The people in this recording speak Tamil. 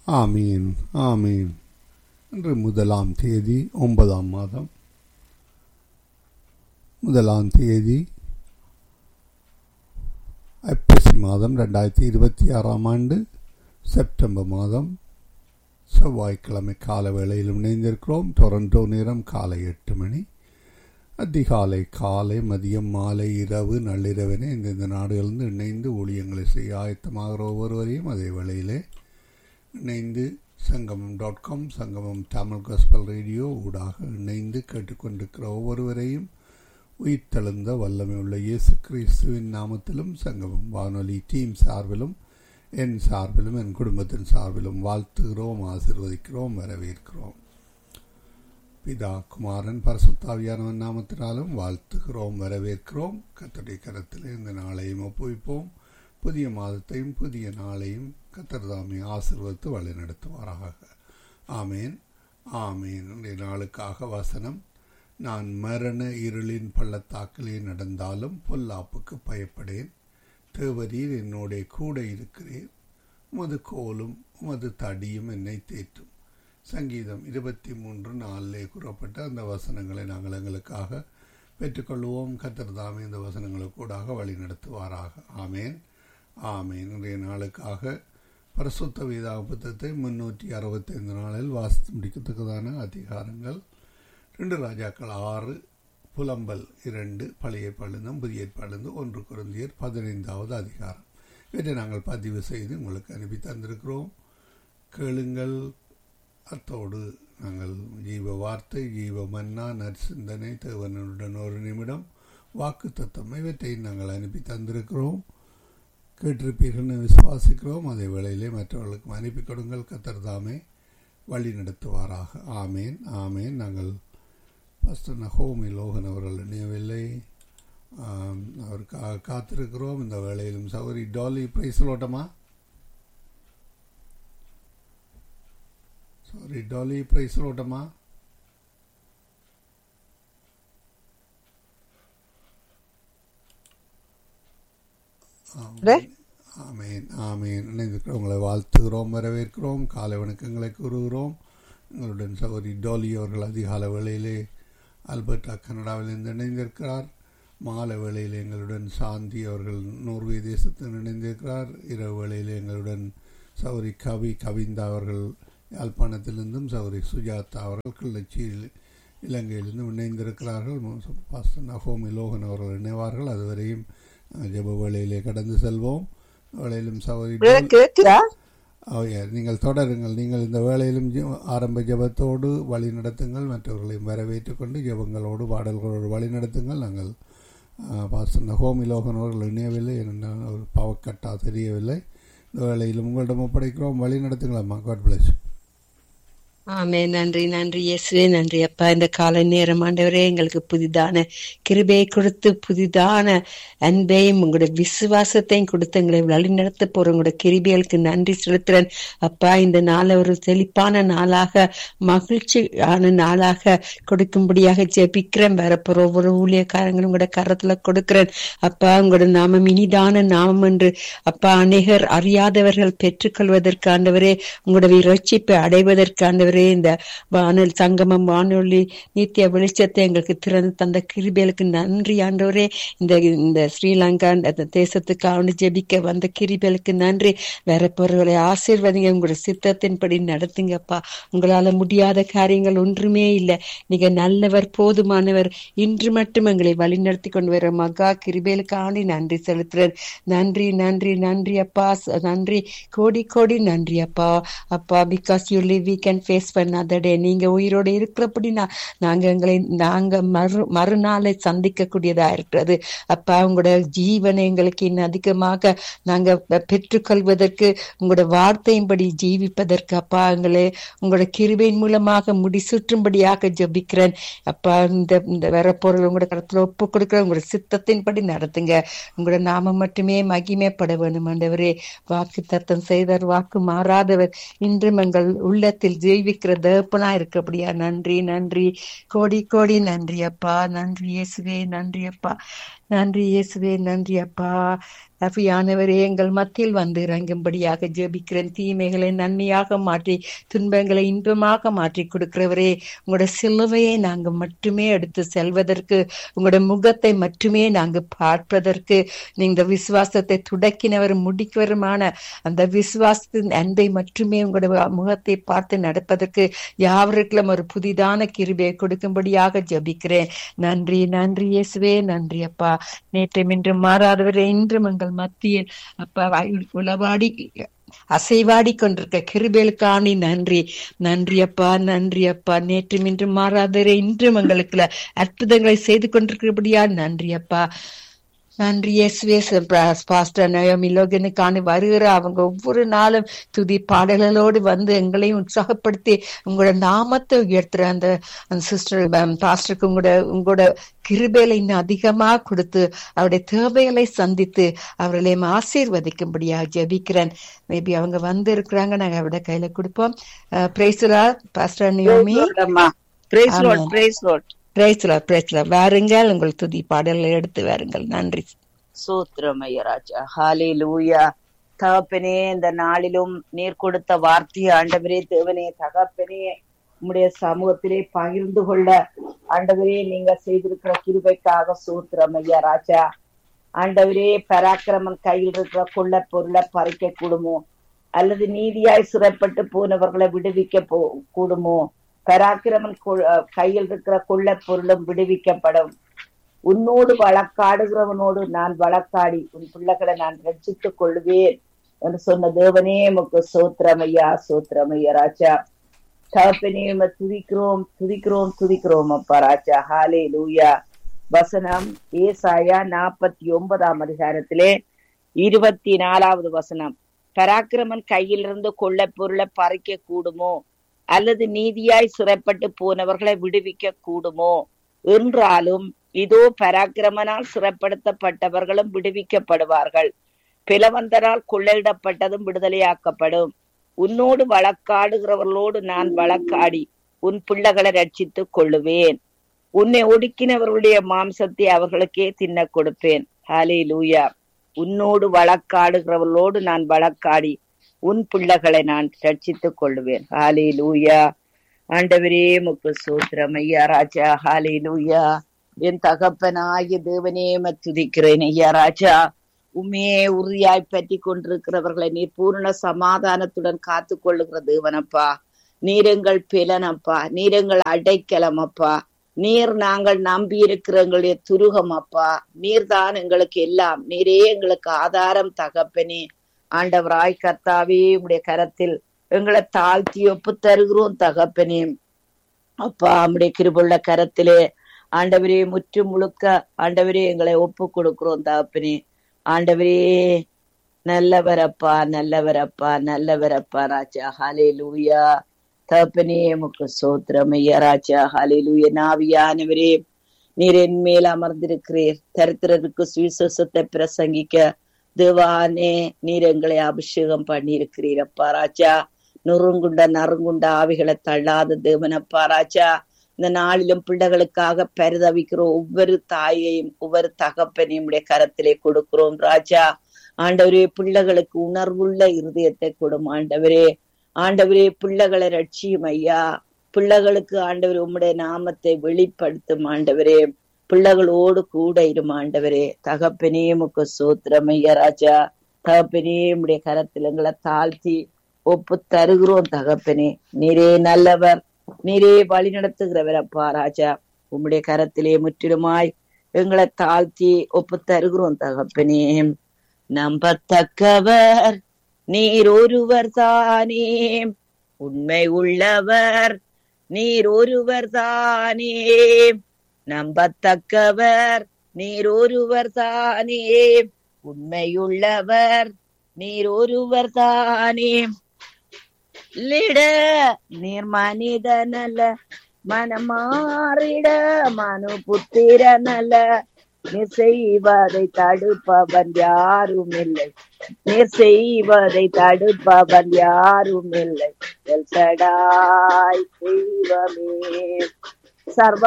ஆமீன் ஆமீன் இன்று முதலாம் தேதி ஒன்பதாம் மாதம் முதலாம் தேதி ஐப்பசி மாதம் ரெண்டாயிரத்தி இருபத்தி ஆறாம் ஆண்டு செப்டம்பர் மாதம் செவ்வாய்க்கிழமை கால வேளையில் இணைந்திருக்கிறோம் டொரண்டோ நேரம் காலை எட்டு மணி அதிகாலை காலை மதியம் மாலை இரவு நள்ளிரவென இந்தந்த நாடுகளிலிருந்து இணைந்து ஊழியங்களை செய்ய ஆயத்தமாகிற ஒவ்வொருவரையும் அதே வேளையிலே இணைந்து சங்கமம் டாட் காம் சங்கமம் தமிழ் காஸ்பல் ரேடியோ ஊடாக இணைந்து கேட்டுக்கொண்டிருக்கிற ஒவ்வொருவரையும் உயிர்த்தெழுந்த வல்லமை உள்ள இயேசு கிறிஸ்துவின் நாமத்திலும் சங்கமம் வானொலி டீம் சார்பிலும் என் சார்பிலும் என் குடும்பத்தின் சார்பிலும் வாழ்த்துகிறோம் ஆசிர்வதிக்கிறோம் வரவேற்கிறோம் பிதா குமாரன் பரசுத்தாவியானவன் நாமத்தினாலும் வாழ்த்துகிறோம் வரவேற்கிறோம் கத்தருடைய கரத்தில் இந்த நாளையும் ஒப்புவிப்போம் புதிய மாதத்தையும் புதிய நாளையும் கத்தர்தாமி ஆசிர்வத்து வழி நடத்துவாராக ஆமேன் ஆமேன் இன்றைய நாளுக்காக வசனம் நான் மரண இருளின் பள்ளத்தாக்கிலே நடந்தாலும் பொல்லாப்புக்கு பயப்படேன் தேவரீர் என்னோட கூட இருக்கிறேன் உமது கோலும் உமது தடியும் என்னை தேற்றும் சங்கீதம் இருபத்தி மூன்று நாளிலே கூறப்பட்ட அந்த வசனங்களை நாங்கள் எங்களுக்காக பெற்றுக்கொள்வோம் கத்திரதாமே இந்த வசனங்களுக்கூடாக வழி நடத்துவாராக ஆமேன் ஆமேன் இன்றைய நாளுக்காக பரசுத்த வேதாக புத்தகத்தை முன்னூற்றி அறுபத்தைந்து நாளில் வாசித்து முடிக்கத்தக்கதான அதிகாரங்கள் ரெண்டு ராஜாக்கள் ஆறு புலம்பல் இரண்டு பழைய பழுந்தம் புதிய பழுந்து ஒன்று குருந்தியர் பதினைந்தாவது அதிகாரம் இவற்றை நாங்கள் பதிவு செய்து உங்களுக்கு அனுப்பி தந்திருக்கிறோம் கேளுங்கள் அத்தோடு நாங்கள் ஜீவ வார்த்தை ஜீவ மன்னா நற்சிந்தனை தேவனுடன் ஒரு நிமிடம் வாக்கு தத்தம் இவற்றை நாங்கள் அனுப்பி தந்திருக்கிறோம் கேட்டிருப்பீர்கள்னு விசுவாசிக்கிறோம் அதே வேளையிலே மற்றவர்களுக்கும் அனுப்பி கொடுங்கள் கத்தர் தாமே வழி நடத்துவாராக ஆமேன் ஆமேன் நாங்கள் ஃபஸ்ட்டு நகோமி லோகன் அவர்கள் இணையவில்லை அவருக்காக காத்திருக்கிறோம் இந்த வேளையிலும் சௌரி டாலி பிரைஸ் ஓட்டமா சாரி டாலி பிரைஸ் ஓட்டமா ஆமேன் ஆமேன் இணைந்திருக்கிறவங்களை வாழ்த்துகிறோம் வரவேற்கிறோம் காலை வணக்கங்களை கூறுகிறோம் எங்களுடன் சகோதரி டோலி அவர்கள் அதிகால வேளையிலே ஆல்பர்டா கனடாவிலிருந்து இணைந்திருக்கிறார் மாலை வேளையில் எங்களுடன் சாந்தி அவர்கள் நோர்வே தேசத்தில் இணைந்திருக்கிறார் இரவு வேளையில் எங்களுடன் சௌரி கவி கவிந்தா அவர்கள் யாழ்ப்பாணத்திலிருந்தும் சௌரி சுஜாதா அவர்கள் கிளர்ச்சியில் இலங்கையிலிருந்து இணைந்திருக்கிறார்கள் நகோமி லோகன் அவர்கள் இணைவார்கள் அதுவரையும் ஜப வேளையிலே கடந்து செல்வோம் வேளையிலும் சௌரி நீங்கள் தொடருங்கள் நீங்கள் இந்த வேளையிலும் ஆரம்ப ஜபத்தோடு வழி நடத்துங்கள் மற்றவர்களையும் வரவேற்றுக் கொண்டு ஜபங்களோடு பாடல்களோடு வழி நடத்துங்கள் நாங்கள் பாஸ்டர் நகோமி லோகன் அவர்கள் இணையவில்லை என்னென்ன ஒரு பாவக்கட்டா தெரியவில்லை இந்த வேளையிலும் உங்களிடம் ஒப்படைக்கிறோம் வழி நடத்துங்களம்மா காட் பிளஸ் ஆமே நன்றி நன்றி இயேசுவே நன்றி அப்பா இந்த காலை நேரம் ஆண்டவரே எங்களுக்கு புதிதான கிருபையை கொடுத்து புதிதான அன்பையும் உங்களுடைய விசுவாசத்தையும் கொடுத்து எங்களை வழிநடத்த போற உங்களுடைய கிருபிகளுக்கு நன்றி செலுத்துறேன் அப்பா இந்த நாளை ஒரு செழிப்பான நாளாக மகிழ்ச்சியான நாளாக கொடுக்கும்படியாக ஜெபிக்கிறேன் வரப்போற ஒவ்வொரு ஊழியக்காரங்களும் உங்களோட கரத்துல கொடுக்கிறேன் அப்பா உங்களோட நாமம் இனிதான நாமம் என்று அப்பா அநேகர் அறியாதவர்கள் பெற்றுக்கொள்வதற்காண்டவரே உங்களுடைய ரட்சிப்பை அடைவதற்காண்டவரே இந்த வானொலி சங்கமம் வானொலி நித்திய வெளிச்சத்தை எங்களுக்கு திறந்து தந்த கிருபிகளுக்கு நன்றி ஆண்டவரே இந்த இந்த ஸ்ரீலங்கா தேசத்துக்காக ஜெபிக்க வந்த கிருபிகளுக்கு நன்றி வேற பொருள்களை ஆசீர்வதிங்க உங்களுடைய சித்தத்தின்படி நடத்துங்கப்பா உங்களால முடியாத காரியங்கள் ஒன்றுமே இல்லை நீங்க நல்லவர் போதுமானவர் இன்று மட்டும் எங்களை வழிநடத்தி கொண்டு வர மகா கிருபேலுக்காண்டி நன்றி செலுத்துறேன் நன்றி நன்றி நன்றி அப்பா நன்றி கோடி கோடி நன்றி அப்பா அப்பா because you live we can face பண்ணாத டே நீங்க உயிரோடு இருக்கிறபடினா நாங்க எங்களை நாங்க மறு மறுநாளை சந்திக்க கூடியதா இருக்கிறது அப்பா உங்களோட ஜீவனை எங்களுக்கு இன்னும் அதிகமாக நாங்க பெற்றுக்கொள்வதற்கு உங்களோட வார்த்தையின்படி ஜீவிப்பதற்கு அப்பா எங்களை உங்களோட கிருபையின் மூலமாக முடிசூற்றும்படியாக ஜபிக்கிறேன் அப்பா இந்த இந்த வரப்பொருள் உங்களோட கருத்துல ஒப்பு கொடுக்குற உங்களோட சித்தத்தின்படி நடத்துங்க உங்களோட நாம மட்டுமே மகிமைப்பட வேணும் ஆண்டவரே வாக்கு தத்தம் செய்தவர் வாக்கு மாறாதவர் இன்றும் எங்கள் உள்ளத்தில் ஜெயிவிக்கிற தேப்பனா இருக்கபடியா நன்றி நன்றி கோடி கோடி நன்றி அப்பா நன்றி இயேசுவே நன்றி அப்பா நன்றி இயேசுவே நன்றி அப்பா அபியானவரே எங்கள் மத்தியில் வந்து இறங்கும்படியாக ஜெபிக்கிறேன் தீமைகளை நன்மையாக மாற்றி துன்பங்களை இன்பமாக மாற்றி கொடுக்கிறவரே உங்களோட சிலுவையை நாங்கள் மட்டுமே எடுத்து செல்வதற்கு உங்களோட முகத்தை மட்டுமே நாங்கள் பார்ப்பதற்கு நீங்க விசுவாசத்தை துடக்கினவர் முடிக்கவருமான அந்த விசுவாசத்தின் அன்பை மட்டுமே உங்களோட முகத்தை பார்த்து நடப்பதற்கு யாவருக்கும் ஒரு புதிதான கிருபையை கொடுக்கும்படியாக ஜெபிக்கிறேன் நன்றி நன்றி இயேசுவே நன்றி அப்பா நேற்று இன்றும் மாறாதவரே இன்றும் எங்கள் மத்தியில் அப்பா உளவாடி அசைவாடி கொண்டிருக்க கிருபேலுக்காணி நன்றி நன்றி அப்பா நன்றி அப்பா நேற்று இன்றும் மாறாதவரே இன்றும் எங்களுக்கு அற்புதங்களை செய்து கொண்டிருக்கிறபடியா நன்றி அப்பா நன்றி எஸ்வேஸ் பாஸ்டர் நயோமி லோகனுக்கான வருகிற அவங்க ஒவ்வொரு நாளும் துதி பாடல்களோடு வந்து எங்களையும் உற்சாகப்படுத்தி உங்களோட நாமத்தை உயர்த்துற அந்த அந்த சிஸ்டர் பாஸ்டருக்கு உங்களோட உங்களோட கிருபையில இன்னும் அதிகமா கொடுத்து அவருடைய தேவைகளை சந்தித்து அவர்களையும் ஆசீர்வதிக்கும்படியா ஜெபிக்கிறேன் மேபி அவங்க வந்து இருக்கிறாங்க நாங்க அவரோட கையில கொடுப்போம் பிரைஸ்லா pastor Naomi praise lord praise lord பிரேசலா பிரேசலா வாருங்கள் உங்கள் துதி பாடல்களை எடுத்து வாருங்கள் நன்றி சூத்திரம் ஐயராஜா ஹாலே லூயா தகப்பனே இந்த நாளிலும் நீர் கொடுத்த வார்த்தையை ஆண்டவரே தேவனே தகப்பனே உம்முடைய சமூகத்திலே பகிர்ந்து கொள்ள ஆண்டவரே நீங்க செய்திருக்கிற கிருபைக்காக சூத்திரம் ஐயா ராஜா ஆண்டவரே பராக்கிரமன் கையில் இருக்கிற கொள்ள பொருளை பறிக்க கூடுமோ அல்லது நீதியாய் சிறைப்பட்டு போனவர்களை விடுவிக்க போ கூடுமோ பராக்கிரமன் கையில் இருக்கிற கொள்ள பொருளும் விடுவிக்கப்படும் உன்னோடு வழக்காடுகிறவனோடு நான் வழக்காடி உன் பிள்ளைகளை நான் ரட்சித்துக் கொள்வேன் என்று சொன்ன தேவனே முக்கு சோத்திரமையா சோத்திரமையா ராஜா தகப்பனே துதிக்கிறோம் துதிக்கிறோம் துதிக்கிறோம் அப்பா ராஜா ஹாலே லூயா வசனம் ஏசாயா நாற்பத்தி ஒன்பதாம் அதிகாரத்திலே இருபத்தி நாலாவது வசனம் பராக்கிரமன் கையிலிருந்து கொள்ள பொருளை பறிக்க கூடுமோ அல்லது நீதியாய் சிறைப்பட்டு போனவர்களை விடுவிக்க கூடுமோ என்றாலும் இதோ பராக்கிரமனால் சிறைப்படுத்தப்பட்டவர்களும் விடுவிக்கப்படுவார்கள் பிளவந்தரால் கொள்ளையிடப்பட்டதும் விடுதலையாக்கப்படும் உன்னோடு வழக்காடுகிறவர்களோடு நான் வழக்காடி உன் பிள்ளைகளை ரட்சித்துக் கொள்ளுவேன் உன்னை ஒடுக்கினவர்களுடைய மாம்சத்தை அவர்களுக்கே தின்ன கொடுப்பேன் ஹாலே லூயா உன்னோடு வழக்காடுகிறவர்களோடு நான் வழக்காடி உன் பிள்ளைகளை நான் ரட்சித்துக் கொள்ளுவேன் ஹாலே லூயா ஆண்டவரே முக்கு சூத்திரம் ஐயா ராஜா ஹாலே லூயா என் தகப்பனாகிய தேவனே துதிக்கிறேன் ஐயா ராஜா உண்மையே உறுதியாய் பற்றி கொண்டிருக்கிறவர்களை நீர் பூர்ண சமாதானத்துடன் காத்து கொள்ளுகிற தேவனப்பா நீரெங்கள் பிலனப்பா நீரெங்கள் அடைக்கலம் அப்பா நீர் நாங்கள் நம்பி இருக்கிற எங்களுடைய துருகம் அப்பா நீர் தான் எங்களுக்கு எல்லாம் நீரே எங்களுக்கு ஆதாரம் தகப்பனே ஆண்டவராய் கர்த்தாவே உடைய கரத்தில் எங்களை தாழ்த்தி ஒப்பு தருகிறோம் தகப்பனே அப்பா நம்முடைய கிருபுள்ள கரத்திலே ஆண்டவரே முற்று முழுக்க ஆண்டவரே எங்களை ஒப்பு கொடுக்கிறோம் தகப்பனே ஆண்டவரே நல்லவரப்பா நல்லவரப்பா நல்லவரப்பா ராஜா ஹாலே லூயா தகப்பனே முக்கு சோத்திரம் ஐயா ராஜா ஹாலே லூயா நாவியானவரே நீர் என் மேல் அமர்ந்திருக்கிறீர் தரித்திரருக்கு சுவிசேஷத்தை பிரசங்கிக்க தேவானே நீர் எங்களை அபிஷேகம் பண்ணியிருக்கிறீர் அப்பா ராஜா நொறுங்குண்ட நறுங்குண்ட ஆவிகளை தள்ளாத தேவனப்பா ராஜா இந்த நாளிலும் பிள்ளைகளுக்காக பரிதவிக்கிற ஒவ்வொரு தாயையும் ஒவ்வொரு தகப்பனையும் உடைய கரத்திலே கொடுக்கிறோம் ராஜா ஆண்டவரே பிள்ளைகளுக்கு உணர்வுள்ள இருதயத்தை கொடும் ஆண்டவரே ஆண்டவரே பிள்ளைகளை ரட்சியும் ஐயா பிள்ளைகளுக்கு ஆண்டவர் உம்முடைய நாமத்தை வெளிப்படுத்தும் ஆண்டவரே பிள்ளைகளோடு கூட இரும் ஆண்டவரே தகப்பனே முக்க சோத்திரம் ஐயா ராஜா தகப்பனே உடைய கரத்தில் எங்களை தாழ்த்தி ஒப்பு தருகிறோம் தகப்பனே நீரே நல்லவர் நீரே வழி நடத்துகிறவர் அப்பா ராஜா உம்முடைய கரத்திலே முற்றிலுமாய் எங்களை தாழ்த்தி ஒப்பு தருகிறோம் தகப்பனே நம்பத்தக்கவர் நீர் ஒருவர் தானே உண்மை உள்ளவர் நீர் ஒருவர் தானே நம்பத்தக்கவர் நீர் ஒருவர் தானே உண்மையுள்ளவர் நீர் ஒருவர் தானே லிட நீர் மனிதனல்ல மனமாறிட மனு புத்திரனல்ல நீர் செய்வதை தடுப்பவன் யாரும் இல்லை நீர் செய்வதை தடுப்பவன் யாரும் இல்லை எல்சடாய் தெய்வமே சர்வ